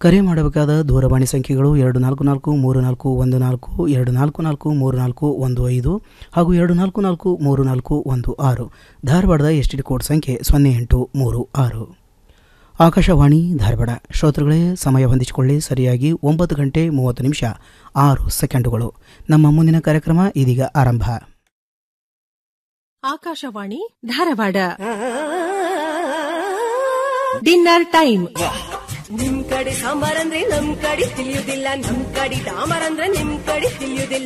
ಕರೆ ಮಾಡಬೇಕಾದ ದೂರವಾಣಿ ಸಂಖ್ಯೆಗಳು ಎರಡು ನಾಲ್ಕು ನಾಲ್ಕು ಮೂರು ನಾಲ್ಕು ಒಂದು ನಾಲ್ಕು ಎರಡು ನಾಲ್ಕು ನಾಲ್ಕು ಮೂರು ನಾಲ್ಕು ಒಂದು ಐದು ಹಾಗೂ ಎರಡು ನಾಲ್ಕು ನಾಲ್ಕು ಮೂರು ನಾಲ್ಕು ಒಂದು ಆರು ಧಾರವಾಡದ ಎಸ್ ಟಿ ಡಿ ಕೋಡ್ ಸಂಖ್ಯೆ ಸೊನ್ನೆ ಎಂಟು ಮೂರು ಆರು ಆಕಾಶವಾಣಿ ಧಾರವಾಡ ಶ್ರೋತೃಗಳೇ ಸಮಯ ಹೊಂದಿಸಿಕೊಳ್ಳಿ ಸರಿಯಾಗಿ ಒಂಬತ್ತು ಗಂಟೆ ಮೂವತ್ತು ನಿಮಿಷ ಆರು ಸೆಕೆಂಡುಗಳು ನಮ್ಮ ಮುಂದಿನ ಕಾರ್ಯಕ್ರಮ ಇದೀಗ ಆರಂಭ ಆಕಾಶವಾಣಿ ಧಾರವಾಡ ಡಿನ್ನರ್ ಟೈಮ್ ನಿಮ್ ಕಡೆ ಸಾಂಬಾರ್ ಅಂದ್ರೆ ನಮ್ ಕಡೆ ತಿಳಿಯುದಿಲ್ಲ ನಮ್ ಕಡೆ ಡಾಂಬಾರ್ ಅಂದ್ರೆ ನಿಮ್ ಕಡೆ ತಿಳಿಯುದಿಲ್ಲ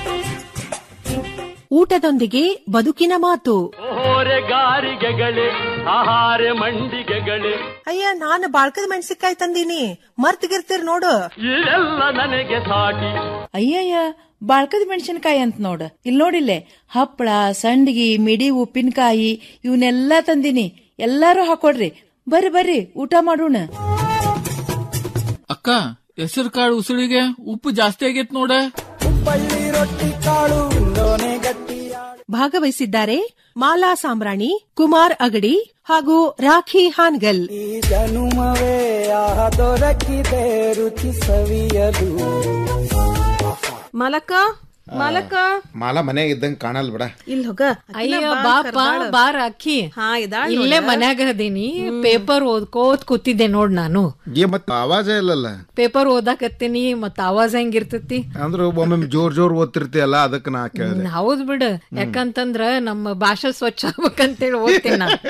ಊಟದೊಂದಿಗೆ ಬದುಕಿನ ಮಾತು ಓರೆಗಾರಿಗೆಗಳೇ ಆಹಾರ ಮಂಡಿಗೆಗಳೇ ಅಯ್ಯ ನಾನು ಬಾಳ್ಕದ ಮೆಣಸಿನ್ಕಾಯಿ ತಂದೀನಿ ಮರ್ತ್ ಗಿರ್ತೀರ್ ನೋಡು ಇವೆಲ್ಲ ನನಗೆ ಸಾಟಿ ಅಯ್ಯಯ್ಯ ಬಾಳ್ಕದ ಮೆಣಸಿನಕಾಯಿ ಅಂತ ನೋಡ ಇಲ್ಲಿ ನೋಡಿಲ್ಲೇ ಹಪ್ಪಳ ಸಂಡಿಗಿ ಮಿಡಿ ಉಪ್ಪಿನಕಾಯಿ ಇವನ್ನೆಲ್ಲಾ ತಂದಿನಿ ಎಲ್ಲಾರು ಹಾಕೊಡ್ರಿ ಬರ್ರಿ ಬರ್ರಿ ಊಟ ಮಾಡೋಣ ಅಕ್ಕ ಹೆಸರು ಕಾಳು ಉಸುಳಿಗೆ ಉಪ್ಪು ಜಾಸ್ತಿ ಆಗೈತ್ ನೋಡ ಭಾಗವಹಿಸಿದ್ದಾರೆ ಮಾಲಾ ಸಾಂಬ್ರಾಣಿ ಕುಮಾರ್ ಅಗಡಿ ಹಾಗೂ ರಾಖಿ ಹಾನ್ಗಲ್ ಜನುಮವೇ ಆಹ ದೊರಕಿದೆ ರುಚಿ ಸವಿಯಲು ಮಾಲಕ ಮಾಲಕ ಮಾಲ ಮನ್ಯಾಗ ಇದ್ದಂಗ ಕಾಣಲ್ ಬಿಡ ಇಲ್ಲಿ ಹೋಗ ಅಯ್ಯ ಬಾಪ ಬಾರ ಅಕ್ಕಿ ಹಾ ಇದಾಳ್ ಇಲ್ಲೇ ಮನ್ಯಾಗ ಅದೀನಿ ಪೇಪರ್ ಓದ್ಕೋತ್ ಕೂತಿದ್ದೆ ನೋಡ್ ನಾನು ಏ ಮತ್ತ ಆವಾಜ ಇಲ್ಲಲ್ಲ ಪೇಪರ್ ಓದಾಕತ್ತೀನಿ ಮತ್ತ ಆವಾಜ ಹೆಂಗಿರ್ತತಿ ಅಂದ್ರ ಒಮ್ಮೊಮ್ಮೆ ಜೋರ್ ಜೋರ್ ಓದ್ತಿರ್ತೀಯಲ್ಲ ಅದಕ್ಕ ನಾ ಕೇಳಿದೆ ಹೌದ್ ಬಿಡ ಯಾಕಂತಂದ್ರ ನಮ್ಮ ಭಾಷೆ ಸ್ವಚ್ಛ ಆಗ್ಬೇಕಂತೇಳಿ ಓದ್ತೀನಿ ನಾ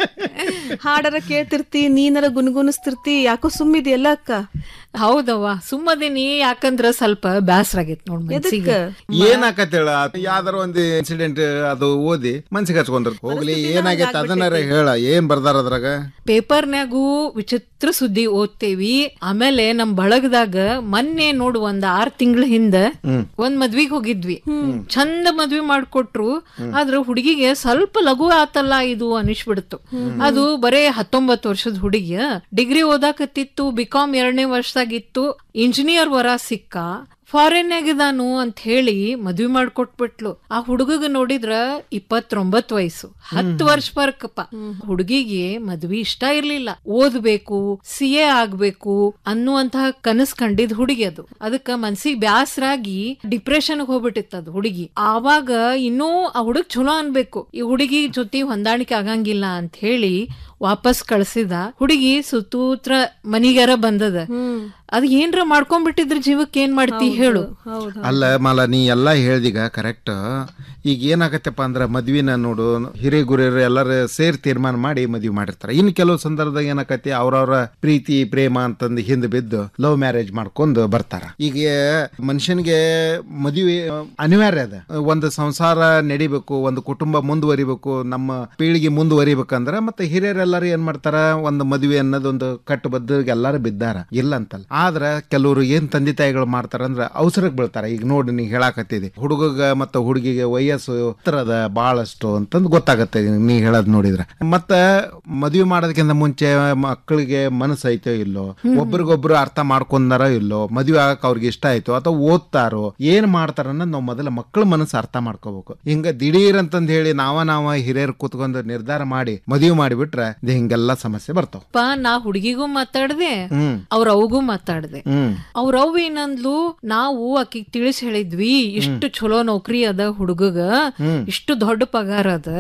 ಹಾಡರ ಕೇಳ್ತಿರ್ತಿ ನೀನರ ಗುನ್ಗುನಿಸ್ತಿರ್ತಿ ಯಾಕೋ ಸುಮ್ಮಿದೆಯಲ್ಲ ಅಕ್ಕ ಹೌದವ್ವ ಸುಮ್ಮದಿನಿ ಯಾಕಂದ್ರ ಸ್ವಲ್ಪ ಬ್ಯಾಸರ ಆಗೈತ್ ನೋಡ್ ಮನ್ಸಿಗೆ ಏನ್ ಆಕತ್ತೇಳ ಯಾವ್ದಾರ ಒಂದ್ ಇನ್ಸಿಡೆಂಟ್ ಅದು ಓದಿ ಮನ್ಸಿಗೆ ಹಚ್ಕೊಂಡ್ರ ಹೋಗ್ಲಿ ಏನಾಗೈತೆ ಅದನ್ನಾರ ಹೇಳ ಏನ್ ಬರ್ದಾರ ಅದ್ರಾಗ ಪೇಪರ್ನ್ಯಾಗೂ ವಿಚಿತ್ರ ಸುದ್ದಿ ಓದ್ತೇವಿ ಆಮೇಲೆ ನಮ್ ಬಳಗದಾಗ ಮೊನ್ನೆ ನೋಡು ಒಂದ್ ಆರ್ ತಿಂಗಳ ಹಿಂದ ಒಂದ್ ಮದ್ವಿಗ್ ಹೋಗಿದ್ವಿ ಚಂದ ಮದ್ವಿ ಮಾಡ್ಕೊಟ್ರು ಆದ್ರ ಹುಡುಗಿಗೆ ಸ್ವಲ್ಪ ಲಘು ಆತಲ್ಲ ಇದು ಅನಿಸ್ಬಿಡ್ತು ಅದು ಬರೇ ಹತ್ತೊಂಬತ್ತು ವರ್ಷದ ಹುಡುಗಿ ಡಿಗ್ರಿ ಓದಾಕತ್ತಿತ್ತು ಬಿಕಾಮ್ ಎರಡನೇ ವರ್ಷದಾಗಿತ್ತು ಇಂಜಿನಿಯರ್ ವರ ಸಿಕ್ಕ ಫಾರಿನ್ ಆಗಿದಾನು ಅಂತ ಹೇಳಿ ಮದ್ವಿ ಮಾಡ್ಕೊಟ್ಬಿಟ್ಲು ಆ ಹುಡುಗಗ ನೋಡಿದ್ರ ಇಪ್ಪತ್ತೊಂಬತ್ ವಯಸ್ಸು ಹತ್ತು ವರ್ಷ ಫರ್ಕಪ್ಪ ಹುಡುಗಿಗೆ ಮದ್ವಿ ಇಷ್ಟ ಇರ್ಲಿಲ್ಲ ಓದ್ಬೇಕು ಸಿ ಎ ಆಗ್ಬೇಕು ಅನ್ನುವಂತಹ ಕನಸ್ ಕಂಡಿದ್ ಹುಡುಗಿ ಅದು ಅದಕ್ಕ ಮನ್ಸಿಗೆ ಬ್ಯಾಸರಾಗಿ ಡಿಪ್ರೆಷನ್ ಹೋಗ್ಬಿಟ್ಟಿತ್ತು ಅದು ಹುಡುಗಿ ಆವಾಗ ಇನ್ನೂ ಆ ಹುಡುಗ್ ಚಲೋ ಅನ್ಬೇಕು ಈ ಹುಡುಗಿ ಜೊತೆ ಹೊಂದಾಣಿಕೆ ಆಗಂಗಿಲ್ಲ ಅಂತ ಹೇಳಿ ವಾಪಸ್ ಕಳ್ಸಿದ ಹುಡುಗಿ ಸುತ್ತೂತ್ರ ಮನಿಗಾರ ಬಂದದ ಅದ್ ಏನ್ರ ಮಾಡ್ಕೊಂಡ್ಬಿಟ್ಟಿದ್ರ ಜೀವಕ್ಕೆ ಏನ್ ಮಾಡ್ತಿ ಹೇಳು ಅಲ್ಲ ಮಾಲ ನೀ ಎಲ್ಲಾ ಹೇಳ್ದೀಗ ಕರೆಕ್ಟ್ ಈಗ ಏನಾಗತ್ತಪ್ಪ ಅಂದ್ರ ಮದ್ವಿನ ನೋಡು ಹಿರೇ ಗುರಿಯರು ಎಲ್ಲಾರು ಸೇರಿ ತೀರ್ಮಾನ ಮಾಡಿ ಮದ್ವಿ ಮಾಡಿರ್ತಾರ ಇನ್ ಕೆಲವು ಸಂದರ್ಭದಾಗ ಏನಾಕತಿ ಅವ್ರವ್ರ ಪ್ರೀತಿ ಪ್ರೇಮ ಅಂತಂದು ಹಿಂದ್ ಬಿದ್ದು ಲವ್ ಮ್ಯಾರೇಜ್ ಮಾಡ್ಕೊಂಡು ಬರ್ತಾರ ಈಗ ಮನುಷ್ಯನಿಗೆ ಮದುವೆ ಅನಿವಾರ್ಯ ಅದ ಒಂದು ಸಂಸಾರ ನಡಿಬೇಕು ಒಂದು ಕುಟುಂಬ ಮುಂದುವರಿಬೇಕು ನಮ್ಮ ಪೀಳಿಗೆ ಮುಂದುವರಿಬೇಕಂದ್ರ ಮತ್ತೆ ಹಿರಿಯರೆಲ್ಲರೂ ಏನ್ ಮಾಡ್ತಾರ ಒಂದು ಮದುವೆ ಅನ್ನೋದೊಂದು ಕಟ್ಟುಬದ್ಧ ಎಲ್ಲಾರು ಬಿದ್ದಾರ ಇಲ್ಲ ಅಂತಲ್ಲ ಆದ್ರ ಕೆಲವರು ಏನ್ ತಂದೆ ತಾಯಿಗಳು ಮಾಡ್ತಾರ ಅಂದ್ರ ಅವಸರಕ್ಕೆ ಬೀಳ್ತಾರ ಈಗ ನೋಡಿ ನೀ ಹೇಳಾಕತ್ತಿದಿ ಹುಡುಗಗ ಮತ್ತ ಹುಡುಗಿಗೆ ವಯಸ್ಸು ಹತ್ರದ ಬಹಳಷ್ಟು ಅಂತಂದು ಗೊತ್ತಾಗತ್ತೆ ನೀ ಹೇಳದ್ ನೋಡಿದ್ರ ಮತ್ತ ಮದುವೆ ಮಾಡೋದಕ್ಕಿಂತ ಮುಂಚೆ ಮಕ್ಕಳಿಗೆ ಮನಸ್ಸು ಐತೋ ಇಲ್ಲೋ ಒಬ್ರಿಗೊಬ್ರು ಅರ್ಥ ಮಾಡ್ಕೊಂಡಾರೋ ಇಲ್ಲೋ ಮದುವೆ ಆಗಕ್ ಅವ್ರಿಗೆ ಇಷ್ಟ ಆಯ್ತು ಅಥವಾ ಓದ್ತಾರೋ ಏನ್ ಮಾಡ್ತಾರ ಅನ್ನೋದು ನಾವು ಮೊದಲ ಮಕ್ಕಳ ಮನಸ್ಸು ಅರ್ಥ ಮಾಡ್ಕೋಬೇಕು ಹಿಂಗ ದಿಢೀರ್ ಅಂತಂದ್ ಹೇಳಿ ನಾವ ನಾವ ಹಿರಿಯರ್ ಕೂತ್ಕೊಂಡು ನಿರ್ಧಾರ ಮಾಡಿ ಮದುವೆ ಮಾಡಿಬಿಟ್ರೆ ಇದು ಹಿಂಗೆಲ್ಲ ಸಮಸ್ಯೆ ಬರ್ತಾವ ಪಾ ನಾ ಹುಡುಗಿಗೂ ಮಾತಾಡ್ದೆ ಹ್ಮ್ ಅವ್ರ ಅವಗೂ ಮಾತಾಡ್ದೆ ಹ್ಮ್ ಅವ್ರ ಅವ್ ಏನಂದ್ಲು ನಾವು ಆಕಿಗ್ ತಿಳಿಸ್ ಹೇಳಿದ್ವಿ ಇಷ್ಟು ಚಲೋ ನೌಕರಿ ಅದ ಹುಡುಗಗ ಇಷ್ಟು ದೊಡ್ಡ ಪಗಾರ ಅದ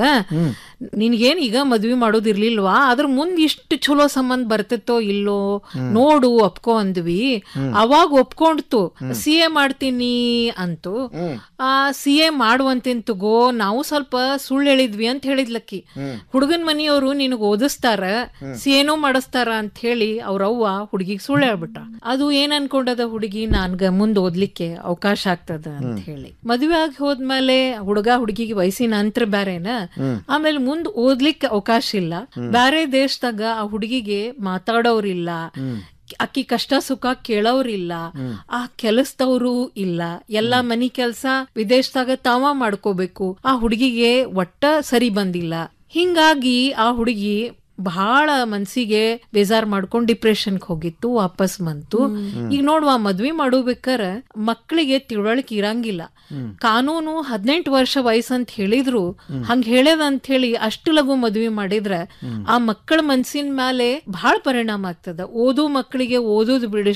ನಿನ್ಗೇನ್ ಈಗ ಮದ್ವಿ ಮಾಡೋದಿರ್ಲಿಲ್ವಾ ಅದ್ರ ಮುಂದ್ ಇಷ್ಟು ಚಲೋ ಸಂಬಂಧ ಬರ್ತಿತ್ತೋ ಇಲ್ಲೋ ನೋಡು ಒಪ್ಕೊ ಅಂದ್ವಿ ಅವಾಗ ಒಪ್ಕೊಂಡ್ತು ಸಿ ಎ ಮಾಡ್ತೀನಿ ಅಂತು ಆ ಸಿ ಎ ಮಾಡುವಂತೇನ್ ತಗೋ ನಾವು ಸ್ವಲ್ಪ ಸುಳ್ಳು ಹೇಳಿದ್ವಿ ಅಂತ ಹೇಳಿದ್ಲಕ್ಕಿ ಹುಡುಗನ್ ಮನಿಯವರು ನಿನಗ್ ಓದಿಸ್ತಾರ ಸಿ ಎನೂ ಮಾಡಿಸ್ತಾರ ಅಂತ ಹೇಳಿ ಅವ್ರ ಅವ್ವ ಹುಡುಗಿಗ್ ಸುಳ್ಳು ಹೇಳ್ಬಿಟ್ಟ ಅದು ಏನ್ ಅನ್ಕೊಂಡದ ಹುಡುಗಿ ನನ್ಗ ಮುಂದ್ ಓದ್ಲಿಕ್ಕೆ ಅವಕಾಶ ಆಗ್ತದ ಅಂತ ಹೇಳಿ ಮದ್ವೆ ಆಗಿ ಹೋದ್ಮೇಲೆ ಹುಡುಗ ಹುಡುಗಿಗೆ ವಯಸ್ಸಿನ ಅಂತರ ಬ್ಯಾರೇನ ಆಮೇಲೆ ಮುಂದ್ ಓದ್ಲಿಕ್ಕೆ ಅವಕಾಶ ಇಲ್ಲ ಬ್ಯಾರೆ ದೇಶದಾಗ ಆ ಹುಡುಗಿಗೆ ಮಾತಾಡೋರಿಲ್ಲ ಅಕ್ಕಿ ಕಷ್ಟ ಸುಖ ಕೇಳೋರಿಲ್ಲ ಆ ಕೆಲಸದವರು ಇಲ್ಲ ಎಲ್ಲಾ ಮನಿ ಕೆಲ್ಸ ವಿದೇಶದಾಗ ತಾವ ಮಾಡ್ಕೋಬೇಕು ಆ ಹುಡುಗಿಗೆ ಒಟ್ಟ ಸರಿ ಬಂದಿಲ್ಲ ಹಿಂಗಾಗಿ ಆ ಹುಡುಗಿ ಬಹಳ ಮನ್ಸಿಗೆ ಬೇಜಾರ್ ಮಾಡ್ಕೊಂಡ್ ಡಿಪ್ರೆಷನ್ಗೆ ಹೋಗಿತ್ತು ವಾಪಸ್ ಬಂತು ಈಗ ನೋಡುವ ಮದ್ವಿ ಮಾಡೋಬೇಕಾರ ಮಕ್ಕಳಿಗೆ ತಿಳುವಳಿಕೆ ಇರಂಗಿಲ್ಲ ಕಾನೂನು ಹದಿನೆಂಟು ವರ್ಷ ವಯಸ್ಸಂತ ಹೇಳಿದ್ರು ಹಂಗ ಹೇಳ್ಯದ ಅಂತ ಹೇಳಿ ಅಷ್ಟು ಲಘು ಮದ್ವಿ ಮಾಡಿದ್ರ ಆ ಮಕ್ಕಳ ಮನ್ಸಿನ ಮೇಲೆ ಬಹಳ ಪರಿಣಾಮ ಆಗ್ತದ ಓದು ಮಕ್ಕಳಿಗೆ ಓದೋದು ಬಿಡಿಸ್